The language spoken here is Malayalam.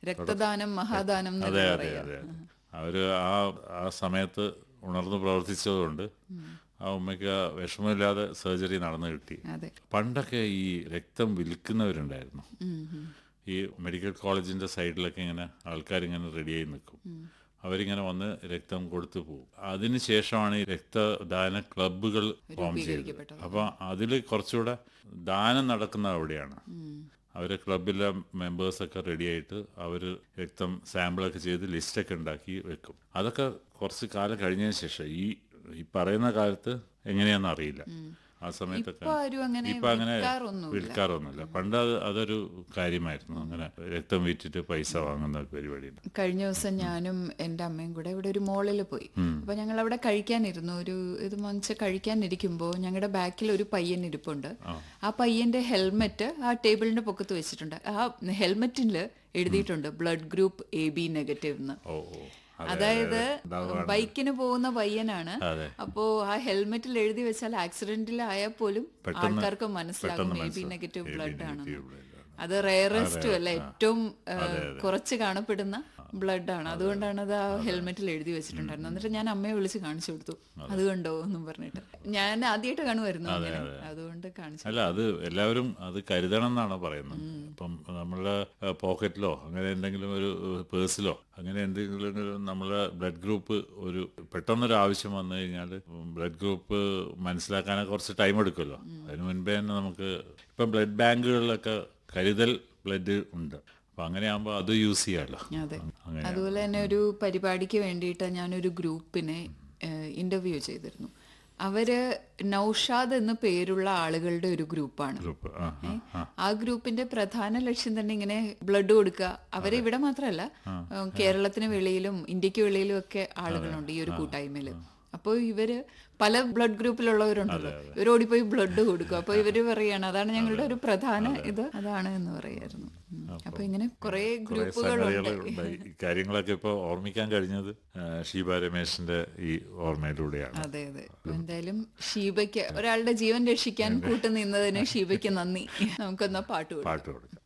രക്തദാനം മഹാദാനം അതെ എന്നല്ലേ അതെ പറയാ അതെ അവര് ആ ആ സമയത്ത് ഉണർന്ന് പ്രവർത്തിച്ചതുകൊണ്ട് ആ ഉമ്മയ്ക്ക് ആ വിഷമമില്ലാതെ സർജറി നടന്നു കിട്ടി അതെ പണ്ടൊക്കെ ഈ രക്തം വിൽക്കുന്നവരുണ്ടായിരുന്നു ഉം, ഉം. ഈ മെഡിക്കൽ കോളേജിന്റെ സൈഡിലൊക്കെ ഇങ്ങനെ ആൾക്കാരിങ്ങനെ റെഡിയായി നിൽക്കും അവരിങ്ങനെ വന്ന് രക്തം കൊടുത്തു പോകും അതിനുശേഷമാണ് ഈ രക്തദാന ക്ലബ്ബുകൾ ഫോം ചെയ്തത് രൂപീകരിക്കപ്പെട്ടത്. അപ്പൊ അതിൽ കുറച്ചുകൂടെ ദാനം നടക്കുന്ന അവിടെയാണ് അവര് ക്ലബിലെ മെമ്പേഴ്സൊക്കെ റെഡിയായിട്ട് അവർ രക്തം സാമ്പിളൊക്കെ ചെയ്ത് ലിസ്റ്റൊക്കെ ഉണ്ടാക്കി വെക്കും അതൊക്കെ കുറച്ച് കാലം കഴിഞ്ഞതിന് ശേഷം ഈ ഈ പറയുന്ന കാലത്ത് എങ്ങനെയാണെന്ന് അറിയില്ല ആ സമയത്തൊക്കെ ഇപ്പൊ ആരും അങ്ങനെ ഇപ്പൊ അങ്ങനെ വിൽക്കാറൊന്നുമില്ല. വിൽക്കാറൊന്നുമില്ല പണ്ട് അത് അതൊരു കാര്യമായിരുന്നു അങ്ങനെ രക്തം വിറ്റിട്ട് പൈസ വാങ്ങുന്ന പരിപാടിയുണ്ട് കഴിഞ്ഞ ദിവസം ഞാനും എൻ്റെ അമ്മയും കൂടെ ഇവിടെ ഒരു മോളിൽ പോയി അപ്പൊ ഞങ്ങൾ അവിടെ കഴിക്കാനിരുന്നു ഒരു ഇത് മറിച്ച് കഴിക്കാനിരിക്കുമ്പോൾ ഞങ്ങളുടെ ബാക്കിൽ ഒരു പയ്യൻ ഇരിപ്പുണ്ട് ആ പയ്യന്റെ ഹെൽമെറ്റ് ആ ടേബിളിന്റെ പൊക്കത്ത് വെച്ചിട്ടുണ്ട് ആ ഹെൽമെറ്റിൽ എഴുതിയിട്ടുണ്ട് blood group A B negative എന്ന് ഓ ഓ അതെ, അതായത് ഉണ്ടാവുകയാണ്. ബൈക്കിന് പോകുന്ന പയ്യനാണ് അതെ. അപ്പോ ആ ഹെൽമെറ്റിൽ എഴുതി വെച്ചാൽ ആക്സിഡന്റിൽ ആയാൽ പോലും പെട്ടെന്ന് ആൾക്കാർക്ക് മനസ്സിലാകും പെട്ടെന്ന് എ ബി മനസ്സിലാവും. നെഗറ്റീവ് AB ബ്ലഡ് ആണ് negative blood ആണ്. അത് റയറസ്റ്റും അല്ല ഏറ്റവും ഏഹ്, കുറച്ച് കാണപ്പെടുന്ന ബ്ലഡ് ആണ് അതുകൊണ്ടാണ് അത് ആ ഹെൽമെറ്റിൽ എഴുതി വെച്ചിട്ടുണ്ടായിരുന്നത് എന്നിട്ട് ഞാൻ അമ്മയെ വിളിച്ച് കാണിച്ചു കൊടുത്തു അത് കണ്ടോ എന്നും പറഞ്ഞിട്ട് ഞാൻ ആദ്യമായിട്ട് കാണുമായിരുന്നു അങ്ങനെ അതുകൊണ്ട് കാണിച്ചു അല്ല അത് എല്ലാവരും അത് കരുതണം എന്നാണ് പറയുന്നത് ഇപ്പം നമ്മളുടെ പോക്കറ്റിലോ അങ്ങനെ എന്തെങ്കിലും ഒരു പേഴ്സിലോ അങ്ങനെ എന്തെങ്കിലും ഒരു നമ്മളെ ബ്ലഡ് ഗ്രൂപ്പ് ഒരു പെട്ടെന്നൊരു ആവശ്യം വന്നു കഴിഞ്ഞാൽ ബ്ലഡ് ഗ്രൂപ്പ് മനസ്സിലാക്കാനൊക്കെ കുറച്ച് ടൈം എടുക്കുമല്ലോ അതിന് മുൻപേ തന്നെ നമുക്ക് ഇപ്പം ബ്ലഡ് ബാങ്കുകളിലൊക്കെ കരുതൽ ബ്ലഡ് ഉണ്ട് അപ്പൊ അങ്ങനെയാകുമ്പോൾ അത് യൂസ് ചെയ്യാമല്ലോ അതെ അങ്ങനെ അതുപോലെ തന്നെ ഒരു പരിപാടിക്ക് വേണ്ടിയിട്ട് ഞാനൊരു ഗ്രൂപ്പിനെ ഇന്റർവ്യൂ ചെയ്തിരുന്നു അവര് നൌഷാദ് എന്ന് പേരുള്ള ആളുകളുടെ ഒരു ഗ്രൂപ്പാണ് ഗ്രൂപ്പ് ആ ആ, ആ ആ ഗ്രൂപ്പിന്റെ പ്രധാന ലക്ഷ്യം തന്നെ ഇങ്ങനെ ബ്ലഡ് കൊടുക്കുക അവരെ ഇവിടെ മാത്രമല്ല ഏഹ്, കേരളത്തിന് വെളിയിലും ഇന്ത്യക്ക് വെളിയിലും ഒക്കെ ആളുകളുണ്ട് ഈ ഒരു കൂട്ടായ്മയില് അപ്പോൾ ഇവര് പല ബ്ലഡ് ഗ്രൂപ്പിലുള്ളവരുണ്ടല്ലോ ഇവർ ഓടിപ്പോയി ബ്ലഡ് കൊടുക്കും അപ്പോൾ ഇവര് പറയാണ് അതാണ് ഞങ്ങളുടെ ഒരു പ്രധാന ഇത് അതാണ് എന്ന് പറയായിരുന്നു ഉം. അപ്പൊ ഇങ്ങനെ കുറെ കുറെ ഗ്രൂപ്പുകളുണ്ട് സംഗതികളുണ്ടായി ഈ കാര്യങ്ങളൊക്കെ ഇപ്പോൾ ഓർമ്മിക്കാൻ കഴിഞ്ഞത് ആ, ഷീബ രമേശിന്റെ ഈ ഓർമ്മയിലൂടെയാണ് അതെ അതെ എന്തായാലും ഷീബയ്ക്ക് ഒരാളുടെ ജീവൻ രക്ഷിക്കാൻ കൂട്ടുനിന്നതിന് ഷീബയ്ക്ക് നന്ദി നമുക്കൊന്നാ പാട്ട് കൊടുക്കാം പാട്ട് കൊടുക്കാം